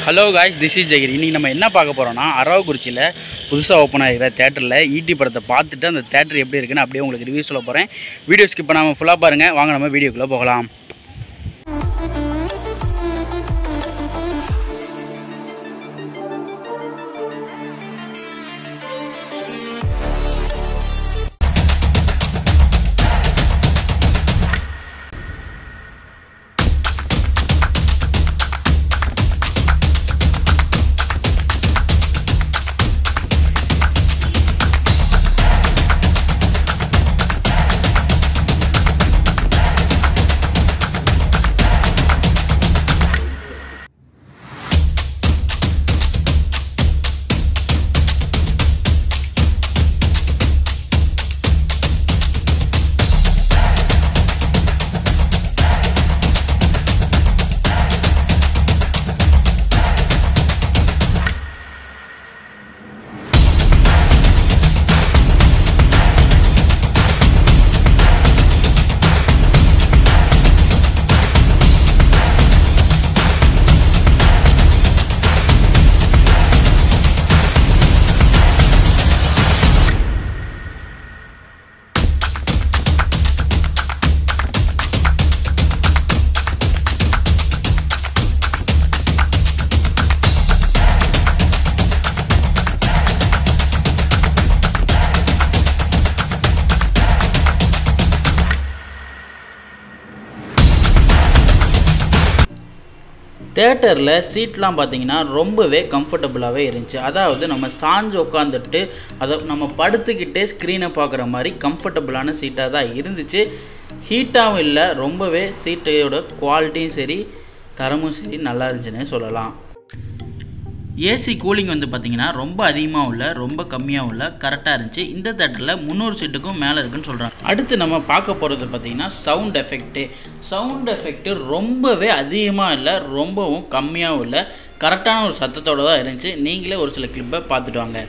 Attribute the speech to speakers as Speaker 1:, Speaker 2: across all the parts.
Speaker 1: hello guys this is ஜெகிரி இன்றைக்கி நம்ம என்ன பார்க்க போகிறோம்னா அரவக்குறிச்சியில் புதுசாக ஓப்பன் ஆகிற தேட்டரில் ஈட்டி படத்தை பார்த்துட்டு அந்த தேட்டர் எப்படி இருக்குன்னு அப்படியே உங்களுக்கு ரிவ்யூ சொல்ல போகிறேன் வீடியோ ஸ்கிப் பண்ணாமல் ஃபுல்லாக பாருங்கள் வாங்க நம்ம வீடியோக்குள்ளே போகலாம் தேட்டரில் சீட்லாம் பார்த்தீங்கன்னா ரொம்பவே கம்ஃபர்டபுளாகவே இருந்துச்சு அதாவது நம்ம சாஞ்சு உட்காந்துட்டு அதை நம்ம படுத்துக்கிட்டே ஸ்க்ரீனை பார்க்குற மாதிரி கம்ஃபர்டபுளான சீட்டாக தான் இருந்துச்சு ஹீட்டாகவும் இல்லை ரொம்பவே சீட்டோட குவாலிட்டியும் சரி தரமும் சரி நல்லா இருந்துச்சுன்னே சொல்லலாம் ஏசி கூலிங் வந்து பார்த்தீங்கன்னா ரொம்ப அதிகமாகவும் இல்லை ரொம்ப கம்மியாகவும் இல்லை கரெக்டாக இருந்துச்சு இந்த தேட்டரில் முந்நூறு சீட்டுக்கும் மேலே இருக்குன்னு சொல்கிறாங்க அடுத்து நம்ம பார்க்க போகிறது பார்த்தீங்கன்னா சவுண்ட் எஃபெக்ட்டு சவுண்ட் எஃபெக்ட்டு ரொம்பவே அதிகமாக இல்லை ரொம்பவும் கம்மியாகவும் இல்லை கரெக்டான ஒரு சத்தத்தோடு தான் இருந்துச்சு நீங்களே ஒரு சில கிளிப்பை பார்த்துட்டு வாங்க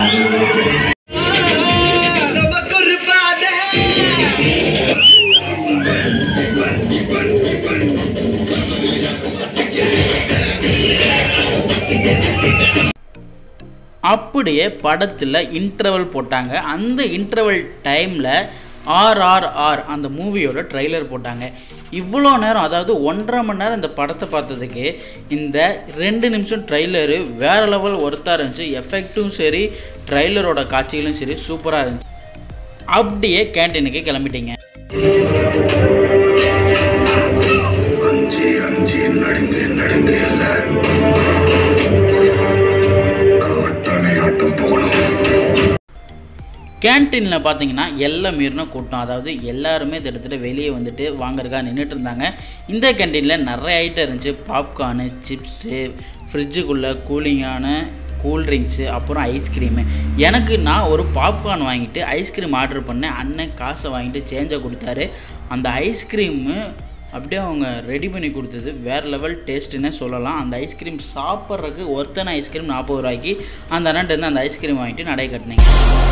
Speaker 1: அப்படியே படத்தில் இன்டர்வல் போட்டாங்க அந்த இன்டர்வல் டைமில் ஆர்ஆர்ஆர் அந்த மூவியோட ட்ரெய்லர் போட்டாங்க இவ்வளோ நேரம் அதாவது ஒன்றரை மணி நேரம் இந்த படத்தை பார்த்ததுக்கு இந்த ரெண்டு நிமிஷம் ட்ரெய்லரு வேறு லெவல் ஒர்த்தாக இருந்துச்சு எஃபெக்ட்டும் சரி ட்ரெய்லரோட காட்சிகளும் சரி சூப்பராக இருந்துச்சு அப்படியே கேன்டீனுக்கு கிளம்பிட்டீங்க
Speaker 2: அஞ்சு அஞ்சு நடுங்கு நடுங்கு இல்ல காட்டனை ஆட்டம் போகணும்
Speaker 1: கேன்டீனில் பார்த்தீங்கன்னா எல்லாம் மீறின கூட்டம் அதாவது எல்லாருமே கிட்டத்தட்ட வெளியே வந்துட்டு வாங்குறதுக்காக நின்றுட்டு இருந்தாங்க இந்த கேன்டீனில் நிறைய ஐட்டம் இருந்துச்சு பாப்கார்னு சிப்ஸு ஃப்ரிட்ஜுக்குள்ளே கூலிங்கான கூல்ட்ரிங்க்ஸு அப்புறம் ஐஸ்கிரீமு எனக்கு நான் ஒரு பாப்கார்ன் வாங்கிட்டு ஐஸ்கிரீம் ஆர்டர் பண்ணேன் அண்ணன் காசை வாங்கிட்டு சேஞ்சை கொடுத்தாரு அந்த ஐஸ்கிரீமு அப்படியே அவங்க ரெடி பண்ணி கொடுத்தது வேறு லெவல் டேஸ்ட்டுன்னே சொல்லலாம் அந்த ஐஸ்கிரீம் சாப்பிட்றதுக்கு ஒருத்தனை ஐஸ்கிரீம் நாற்பது ரூபாய்க்கு அந்த அண்ணன்ட்டு அந்த ஐஸ்கிரீம் வாங்கிட்டு நடை கட்டினீங்க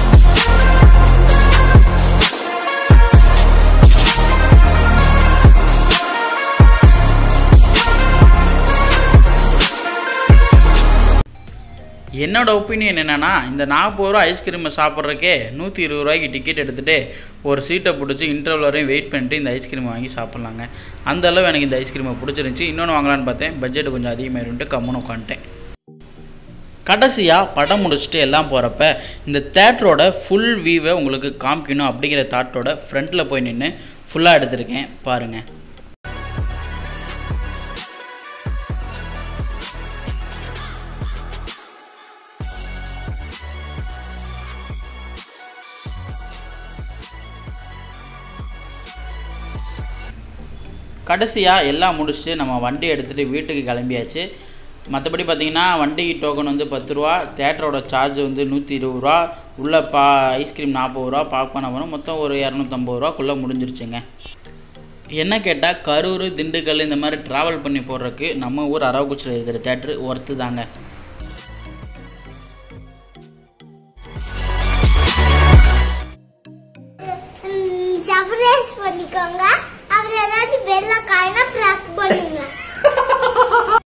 Speaker 1: என்னோட ஒப்பீனியன் என்னென்னா இந்த நாற்பது ரூபா ஐஸ்கிரீமை சாப்பிட்றக்கே நூற்றி இருபது ரூபாய்க்கு டிக்கெட் எடுத்துகிட்டு ஒரு சீட்டை பிடிச்சி இன்டர்வல் வரையும் வெயிட் பண்ணிட்டு இந்த ஐஸ்கிரீமை வாங்கி சாப்பிட்லாங்க அந்த அளவு எனக்கு இந்த ஐஸ்கிரீமை பிடிச்சிருந்துச்சி இன்னொன்று வாங்கலான்னு பார்த்தேன் பட்ஜெட் கொஞ்சம் அதிகமாகிருந்துட்டு கம்முன்னு உட்காந்துட்டேன் கடைசியாக படம் முடிச்சுட்டு எல்லாம் போகிறப்ப இந்த தேட்டரோட ஃபுல் வியூவை உங்களுக்கு காமிக்கணும் அப்படிங்கிற தாட்டோட ஃப்ரண்ட்டில் போய் நின்று ஃபுல்லாக எடுத்திருக்கேன் பாருங்கள் கடைசியாக எல்லாம் முடிச்சுட்டு நம்ம வண்டி எடுத்துகிட்டு வீட்டுக்கு கிளம்பியாச்சு மற்றபடி பார்த்தீங்கன்னா வண்டி டோக்கன் வந்து பத்து ரூபா தேட்டரோட சார்ஜ் வந்து நூற்றி இருபது ரூபா உள்ள பா ஐஸ்கிரீம் நாற்பது ரூபா பாப்கார்ன் வரும் மொத்தம் ஒரு இரநூத்தம்பது ரூபாக்குள்ளே முடிஞ்சிருச்சுங்க என்ன கேட்டால் கரூர் திண்டுக்கல் இந்த மாதிரி ட்ராவல் பண்ணி போடுறதுக்கு நம்ம ஊர் அரவக்குச்சியில் இருக்கிற தேட்ரு ஒர்த்து தாங்க
Speaker 3: சர்ப்ரைஸ் பண்ணிக்கோங்க அப்புறம் ஏதாச்சும் பெல்ல காயினா ப்ரெஸ் பண்ணுங்க